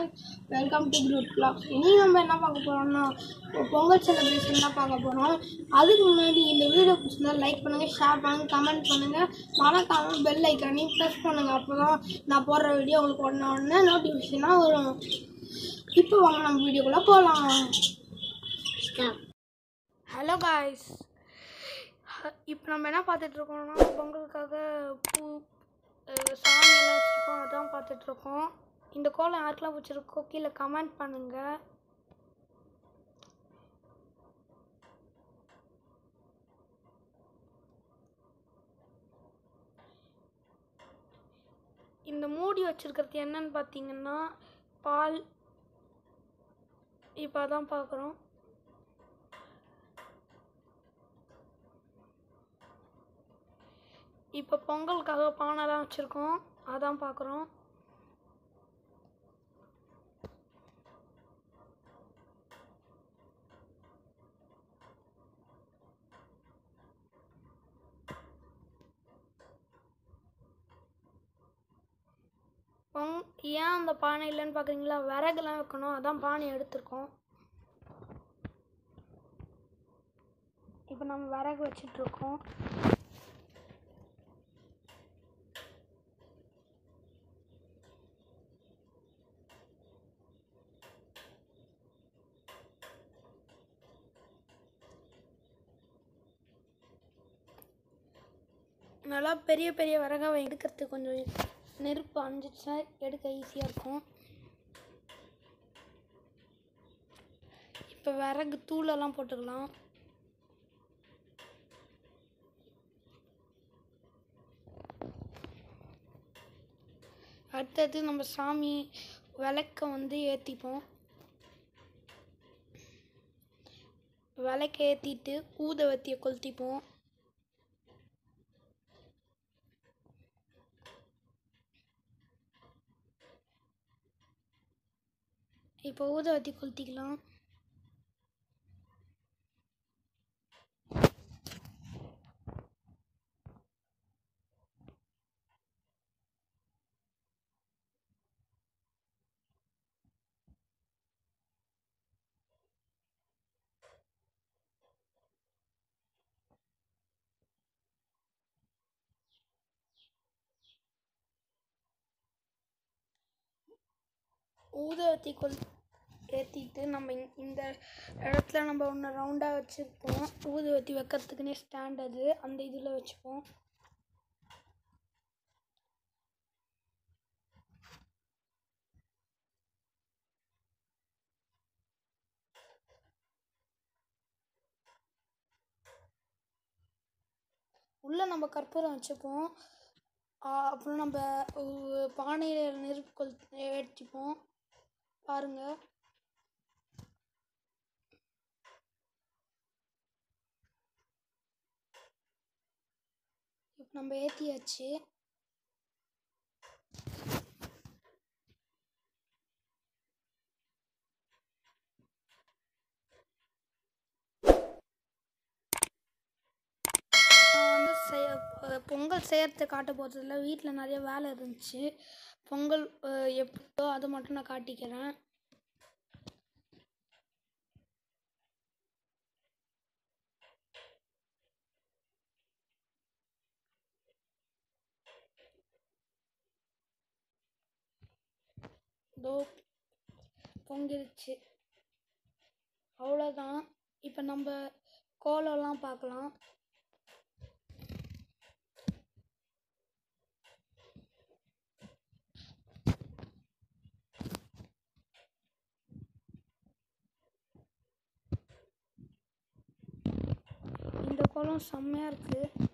welcome to group blocks இனி நம்ம என்ன பார்க்க போகிறோம்னா ஒரு பொங்கல் செலிப்ரேஷன் தான் பார்க்க போகிறோம் அதுக்கு முன்னாடி இந்த வீடியோ பிடிச்சிருந்தா லைக் பண்ணுங்கள் ஷேர் பண்ணுங்கள் கமெண்ட் பண்ணுங்கள் மறக்காமல் பெல் ஐக்கானையும் ப்ரெஸ் பண்ணுங்கள் அப்போ தான் நான் போடுற வீடியோ உங்களுக்கு உடனே உடனே நோட்டிஃபிகேஷனாக வரும் இப்போ வாங்க நம்ம வீடியோக்குள்ளே போகலாம் ஹலோ காய்ஸ் இப்போ நம்ம என்ன பார்த்துட்டு இருக்கோம்னா பொங்கலுக்காக பூ அஹ், சாமி எல்லாம் வச்சுருக்கோம் அதான் பார்த்துட்டு இருக்கோம் இந்த கோலம் யாருக்கெல்லாம் வச்சுருக்கோ கீழே கமெண்ட் பண்ணுங்கள் இந்த மூடி வச்சிருக்கிறது என்னன்னு பார்த்தீங்கன்னா பால் இப்போ அதான் பார்க்குறோம் இப்போ பொங்கலுக்காக பானைலாம் வச்சுருக்கோம் அதான் பார்க்குறோம் பொங் ஏன் அந்த பானை இல்லைன்னு பார்க்குறீங்களா விறகுலாம் வைக்கணும் அதான் பானை எடுத்திருக்கோம் இப்போ நம்ம விறகு வச்சிட்ருக்கோம் நல்லா பெரிய பெரிய விறகாவை எடுக்கிறதுக்கு கொஞ்சம் நெருப்பு அஞ்சிச்சுன்னா எடுக்க ஈஸியாக இருக்கும் இப்போ விறகு தூளெல்லாம் போட்டுக்கலாம் அடுத்தது நம்ம சாமி விளக்க வந்து ஏற்றிப்போம் விளக்க ஏற்றிட்டு ஊதவத்தியை கொளுத்திப்போம் இப்போ ஊதவத்தி கொளுத்திக்கலாம் ஊதவத்தி கொள் ஏற்றிட்டு நம்ம இங்- இந்த இடத்துல நம்ம ஒன்று ரவுண்டாக வச்சுருப்போம் ஊதுவத்தி வைக்கிறதுக்குனே ஸ்டாண்ட் அது அந்த இதில் வச்சுப்போம் உள்ளே நம்ம கற்பூரம் வச்சுப்போம் ஆ, அப்புறம் நம்ம உ- பானையில் நெருப்பு கொள் ஏற்றிப்போம் பாருங்கள் இப்போ நம்ம ஏற்றியாச்சு நான் வந்து செய்ய அஹ் பொங்கல் செய்யறது காட்ட போகிறதில்ல வீட்டில் நிறைய வேலை இருந்துச்சு பொங்கல் அஹ், எப்படியோ அதை மட்டும் நான் காட்டிக்கிறேன் இதோ பொங்கிருச்சு அவ்வளோதான் இப்போ நம்ம கோலம்லாம் பார்க்கலாம் இந்த கோலம் செம்மையாக இருக்குது